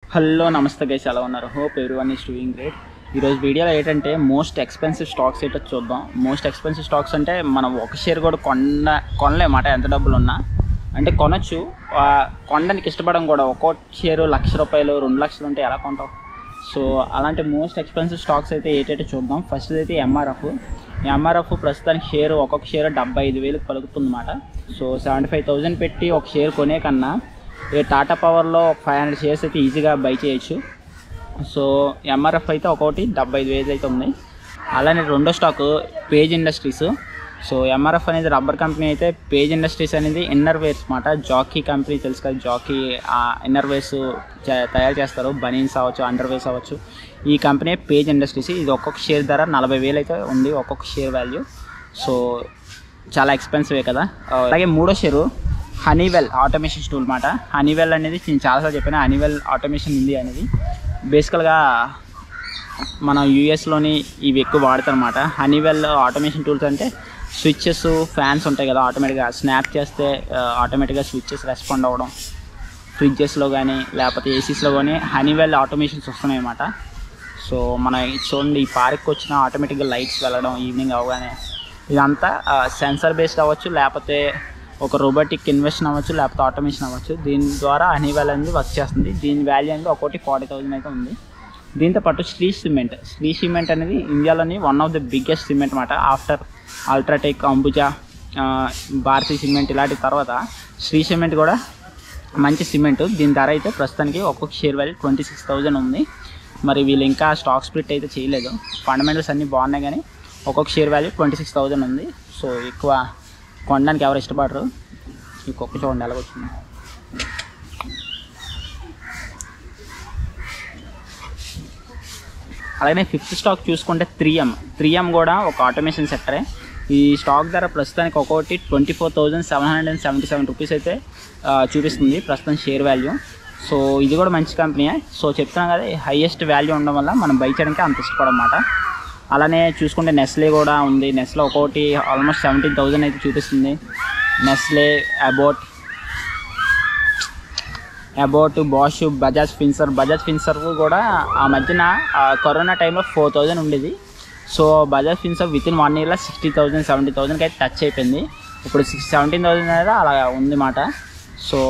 hello నమస్తే guys ఎలా ఉన్నారు hope everyone is doing great ఈరోజు వీడియోలో ఏంటంటే మోస్ట్ ఎక్స్పెన్సివ్ స్టాక్స్ ఏంటో చూద్దాం మోస్ట్ ఎక్స్పెన్సివ్ స్టాక్స్ అంటే మనం ఒక షేర్ కూడా కొన్న కొనలేమాట ఎంత డబ్బులు ఉన్నా అంటే కొనొచ్చు ఆ, కొనడానికి ఇష్టపడడం కూడా ఒక్కో షేరు లక్ష రూపాయలు రెండు లక్షలు ఉంటే ఎలా కొంటాం సో అలాంటి మోస్ట్ ఎక్స్పెన్సివ్ స్టాక్స్ అయితే ఏంటంటే చూద్దాం ఫస్ట్ అయితే ఎంఆర్ఎఫ్ ఎంఆర్ఎఫ్ ప్రస్తుతానికి షేర్ ఒక్కొక్క షేర్ డెబ్బై ఐదు వేలకు పలుకుతుందన్నమాట సో సెవెంటీ ఫైవ్ థౌజండ్ పెట్టి ఒక షేర్ కొనే కన్నా ఈ టాటా పవర్లో ఒక ఫైవ్ హండ్రెడ్ షేర్స్ అయితే ఈజీగా బై చేయొచ్చు సో ఎంఆర్ఎఫ్ అయితే ఒక్కొక్కటి డెబ్బై ఐదు వేలు అయితే ఉంది అలానే రెండో stock page industries so MRF అనేది రబ్బర్ కంపెనీ అయితే పేజ్ ఇండస్ట్రీస్ అనేది ఇన్నర్ వేర్స్ మాట జాకీ కంపెనీ తెలుసు కదా జాకీ ఇన్నర్ వేర్స్ తయారు చేస్తారు బనీన్స్ అవ్వచ్చు అండర్ వేర్స్ అవ్వచ్చు ఈ కంపెనీ పేజ్ ఇండస్ట్రీస్ ఇది ఒక్కొక్క షేర్ ధర నలభై వేలు అయితే ఉంది ఒక్కొక్క షేర్ వాల్యూ సో చాలా ఎక్స్పెన్సివే కదా అలాగే మూడో షేరు హనీవెల్ ఆటోమేషన్ టూల్ మాట హనీవెల్ అనేది నేను చాలాసార్లు చెప్పాను హనీవెల్ ఆటోమేషన్ ఇండియా అనేది బేసికల్గా మన యూఎస్లోని ఇవి ఎక్కువ వాడతారన్నమాట హనీవెల్ ఆటోమేషన్ టూల్స్ అంటే స్విచ్చెస్ ఫ్యాన్స్ ఉంటాయి కదా ఆటోమేటిక్గా స్నాప్ చేస్తే ఆటోమేటిక్గా స్విచ్చెస్ రెస్పాండ్ అవ్వడం ఫ్రిడ్జెస్లో కానీ లేకపోతే ఏసీస్లో కానీ హనీవెల్ ఆటోమేషన్స్ వస్తున్నాయి అన్నమాట సో మన ఇది చూడండి ఈ పార్క్ వచ్చిన ఆటోమేటిక్గా లైట్స్ వెళ్ళడం ఈవినింగ్ అవగానే ఇదంతా సెన్సర్ బేస్డ్ అవ్వచ్చు లేకపోతే ఒక రోబోటిక్ ఇన్వెషన్ అవ్వచ్చు లేకపోతే ఆటోమేషన్ అవ్వచ్చు దీని ద్వారా హనీవెల్ అనేది వర్క్ చేస్తుంది దీని వాల్యూ అనేది ఒకటి ఫార్టీ థౌజండ్ అయితే ఉంది దీంతో పాటు శ్రీ సిమెంట్ శ్రీ సిమెంట్ అనేది ఇండియాలోని one of the biggest cement అనమాట ఆఫ్టర్ అల్ట్రాటెక్ అంబుజా ఆ, భారతీ సిమెంట్ ఇలాంటి తర్వాత శ్రీ సిమెంట్ కూడా మంచి సిమెంట్ దీని ధర అయితే ప్రస్తుతానికి ఒక్కొక్క share value twenty six thousand ఉంది మరి వీళ్ళు ఇంకా స్టాక్ స్ప్లిట్ అయితే చేయలేదు ఫండమెంటల్స్ అన్నీ బాగున్నాయి కానీ ఒక్కొక్క share value twenty six thousand ఉంది సో ఎక్కువ కొనడానికి ఎవరు ఇష్టపడరు ఈ కుక్క చూడండి ఎలాగొచ్చింది అలాగే ఫిఫ్త్ స్టాక్ చూసుకుంటే త్రీ ఎం త్రీ ఎం కూడా ఒక ఆటోమేషన్ సెక్టరే ఈ స్టాక్ ధర ప్రస్తుతానికి ఒక్కొక్కటి twenty four thousand seven hundred and seventy seven rupees అయితే ఆ, చూపిస్తుంది ప్రస్తుతం షేర్ వాల్యూ సో ఇది కూడా మంచి కంపెనీయే సో చెప్తున్నాం కదా హైయెస్ట్ వాల్యూ ఉండడం వల్ల మనం బై చేయడానికి అంత ఇష్టపడమాట అలానే చూసుకుంటే నెస్లే కూడా ఉంది నెస్లే ఒక్కొక్కటి ఆల్మోస్ట్ సెవెంటీన్ థౌజండ్ అయితే చూపిస్తుంది Nestle about about Bosch Bajaj Finserv Bajaj Finserv కూడా ఆ మధ్యన ఆ కరోనా టైంలో ఫోర్ థౌజండ్ ఉండేది so Bajaj Finserv with in one ఇయర్లో సిక్స్టీ థౌజండ్ సెవెంటీ థౌజండ్కి అయితే టచ్ అయిపోయింది ఇప్పుడు సిక్స్ సెవెంటీన్ థౌజండ్ అనేది అలా ఉంది మాట సో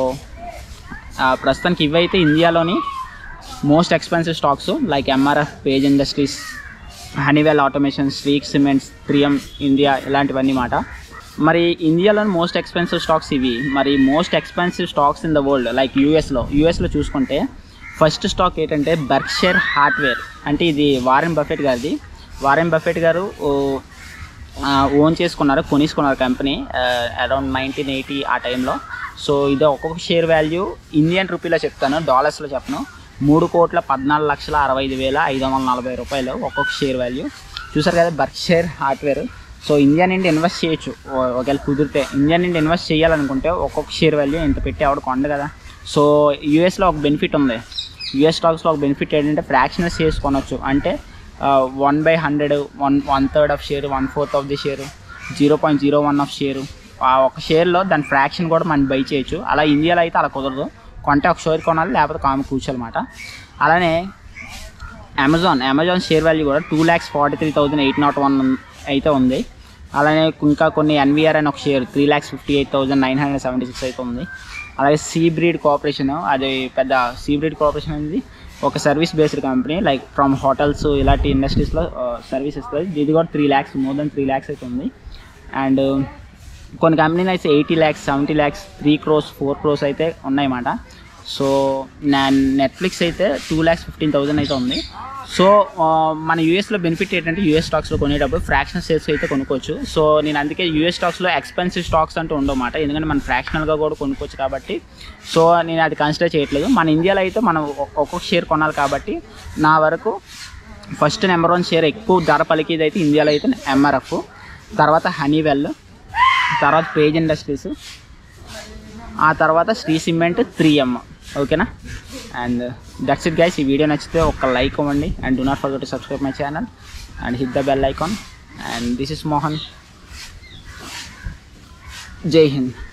ఆ, ప్రస్తుతానికి ఇవైతే ఇండియాలోని most expensive stocks like MRF Page industries Honeywell automation స్ట్రీక్ సిమెంట్స్ త్రియం ఇండియా ఇలాంటివన్నీ మాట మరి ఇండియాలోని మోస్ట్ ఎక్స్పెన్సివ్ స్టాక్స్ ఇవి మరి most expensive stocks in the world like యూఎస్లో యూఎస్లో చూసుకుంటే ఫస్ట్ స్టాక్ ఏంటంటే బర్క్షైర్ హార్డ్వేర్ అంటే ఇది వారెన్ బఫెట్ గారిది వారెన్ బఫెట్ గారు ఓ, ఆ, ఓన్ చేసుకున్నారు కొనేసుకున్నారు కంపెనీ అరౌండ్ నైన్టీన్ ఎయిటీ ఆ టైంలో సో ఇది ఒక్కొక్క షేర్ వాల్యూ ఇండియన్ రూపీలో చెప్తాను డాలర్స్లో చెప్పను మూడు కోట్ల పద్నాలుగు లక్షల అరవై ఐదు వేల ఐదు వందల నలభై రూపాయలు ఒక్కొక్క షేర్ వాల్యూ చూసారు కదా Berkshire hardware so India నుండి ఇన్వెస్ట్ చేయొచ్చు ఓ- ఒకవేళ కుదిరితే ఇండియా నుండి ఇన్వెస్ట్ చేయాలనుకుంటే ఒక్కొక్క షేర్ వాల్యూ ఇంత పెట్టి ఆవిడ కొండ కదా సో యూఎస్లో ఒక బెనిఫిట్ ఉంది యూఎస్ స్టాక్స్లో ఒక బెనిఫిట్ ఏంటంటే ఫ్రాక్షనల్ షేర్స్ కొనొచ్చు అంటే one by hundred one one third of share one fourth of the share zero point zero one of share ఆ ఒక షేర్లో దాని ఫ్రాక్షన్ కూడా మనం బై చేయొచ్చు అలా ఇండియాలో అయితే అలా కుదరదు కొంటే ఒక షేర్ కొనాలి లేకపోతే కాము కూర్చోాలన్నమాట అలానే అమెజాన్ అమెజాన్ షేర్ వాల్యూ కూడా two lakhs forty three thousand eight nought one అయితే ఉంది అలానే ఇంకా కొన్ని ఎన్వీఆర్ అని ఒక share three lakhs fifty eight thousand nine hundred seventy six అయితే ఉంది అలాగే సీ బ్రీడ్ కార్పొరేషన్ అది పెద్ద సీ బ్రీడ్ కార్పొరేషన్ అనేది ఒక service based company like from hotels ఇలాంటి ఇండస్ట్రీస్లో సర్వీస్ ఇస్తుంది ఇది కూడా three lakhs more than three lakhs అయితే ఉంది అండ్ కొన్ని కంపెనీలు అయితే eighty lakhs seventy lakhs three crores four crores అయితే ఉన్నాయన్నమాట సో నా నెట్ఫ్లిక్స్ అయితే టూ ల్యాక్స్ ఫిఫ్టీన్ థౌజండ్ అయితే ఉంది సో ఆ, మన యూఎస్లో బెనిఫిట్ ఏంటంటే యూఎస్ స్టాక్స్లో కొనేటప్పుడు ఫ్రాక్షన్ షేర్స్ అయితే కొనుక్కోవచ్చు సో నేను అందుకే యూఎస్ స్టాక్స్లో ఎక్స్పెన్సివ్ స్టాక్స్ అంటూ ఉండమాట ఎందుకంటే మనం ఫ్రాక్షనల్గా కూడా కొనుక్కోవచ్చు కాబట్టి సో నేను అది కన్సిడర్ చేయట్లేదు మన ఇండియాలో అయితే మనం ఒక్- ఒక్కొక్క షేర్ కొనాలి కాబట్టి నా వరకు ఫస్ట్ నెంబర్ వన్ షేర్ ఎక్కువ ధర పలికేది అయితే ఇండియాలో అయితే ఎంఆర్ఎఫ్ తర్వాత హనీవెల్ తర్వాత పేజ్ ఇండస్ట్రీస్ ఆ తర్వాత శ్రీ సిమెంట్ త్రీ ఎమ్ ఓకేనా అండ్ దట్స్ ఇట్ గైస్ ఈ వీడియో నచ్చితే ఒక లైక్ ఇవ్వండి and do not forget to subscribe my channel and hit the bell icon and this is Mohan జై హింద్